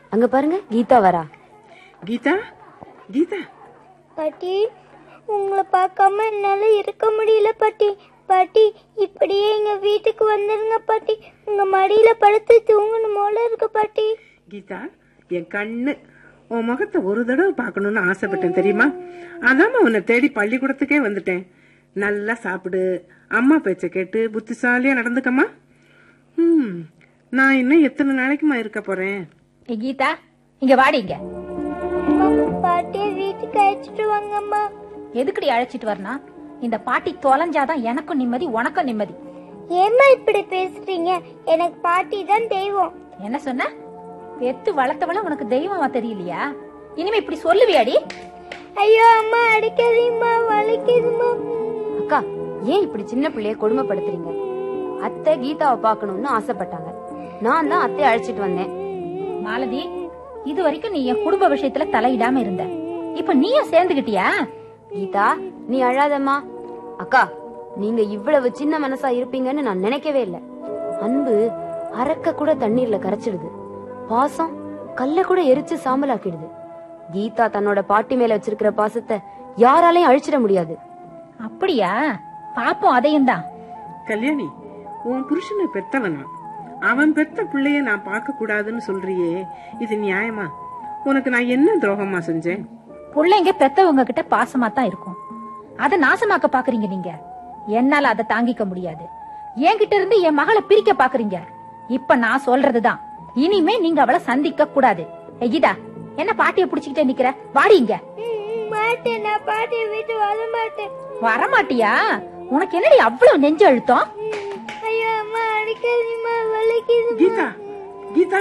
அங்க பாருங்க கீதா வரா கீதா கீதா பாட்டி உங்களை பார்க்காம என்னால இருக்க முடியல பாட்டி பாட்டி இப்படியே எங்க வீட்டுக்கு வந்துருங்க பாட்டி உங்க மடியில படுத்து தூங்கணும் போல இருக்கு பாட்டி கீதா என் கண்ணு உன் முகத்தை ஒரு தடவை பார்க்கணும்னு ஆசைப்பட்டேன் தெரியுமா அதாம உன்னை தேடி பள்ளிக்கூடத்துக்கே வந்துட்டேன் நல்லா சாப்பிடு அம்மா பேச்ச கேட்டு புத்திசாலியா நடந்துக்கம்மா ம் நான் இன்னும் எத்தனை நாளைக்குமா இருக்க போறேன் ஏய் கீதா இங்க வாடிங்க அம்மா, பாட்டியை வீட்டுக்கு அழைச்சிட்டு வாங்கம்மா எதுக்குடி அழைச்சிட்டு வரணும் இந்த பாட்டி தொலைஞ்சாதான் எனக்கும் நிம்மதி உனக்கும் நிம்மதி ஏம்மா இப்படி பேசுறீங்க எனக்கு பாட்டி தான் தெய்வம் என்ன சொன்ன பெத்து வளர்த்தவள உனக்கு தெய்வமா தெரியலையா இனிமே இப்படி சொல்லுவியாடி ஐயோ அம்மா அடிக்காதீங்கம்மா வலிக்குதும்மா அக்கா ஏன் இப்படி சின்ன பிள்ளைய கொடுமைப்படுத்துறீங்க அத்தை கீதாவை பார்க்கணும்னு ஆசைப்பட்டாங்க நான் தான் அத்தையை அழைச்சிட்டு வந்தேன் மாலதி இது வரைக்கும் நீ என் குடும்ப விஷயத்துல தலையிடாம இருந்த இப்ப நீயும் சேர்ந்துகிட்டியா கீதா நீ அழாதம்மா அக்கா நீங்க இவ்வளவு சின்ன மனசா இருப்பீங்கன்னு நான் நினைக்கவே இல்ல அன்பு அறக்க கூட தண்ணீர்ல கரைச்சிடுது பாசம் கல்ல கூட எரிச்சு சாம்பலாக்கிடுது கீதா தன்னோட பாட்டி மேல வச்சிருக்கிற பாசத்தை யாராலையும் அழிச்சிட முடியாது அப்படியா பாப்போம் அதையும் தான் கல்யாணி உன் புருஷனை பெத்தவனா அவன் பெத்த பிள்ளைய நான் பார்க்க கூடாதுன்னு சொல்றியே இது நியாயமா உனக்கு நான் என்ன துரோகமா செஞ்சேன் பிள்ளைங்க பெத்தவங்க கிட்ட பாசமா தான் இருக்கும் அத நாசமாக்க பாக்குறீங்க நீங்க என்னால அதை தாங்கிக்க முடியாது என்கிட்ட இருந்து என் மகளை பிரிக்க பாக்குறீங்க இப்ப நான் சொல்றதுதான் இனிமே நீங்க அவளை சந்திக்க கூடாது ஏய் கீதா என்ன பாட்டிய புடிச்சுக்கிட்டே நிக்கிற வாடிங்க ம், மாட்டேன் நான் பாட்டியை விட்டு வர மாட்டேன் வரமாட்டியா உனக்கு என்னடி அவ்வளவு நெஞ்சு அழுத்தம் ம், ஐயோ அம்மா அடிக்காதீங்கம்மா வலிக்குது கீதா கீதா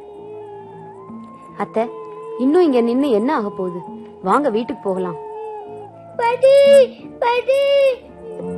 அத்தை இன்னும் இங்க நின்னு என்ன ஆக போகுது வாங்க வீட்டுக்கு போகலாம் பாட்டி பாட்டி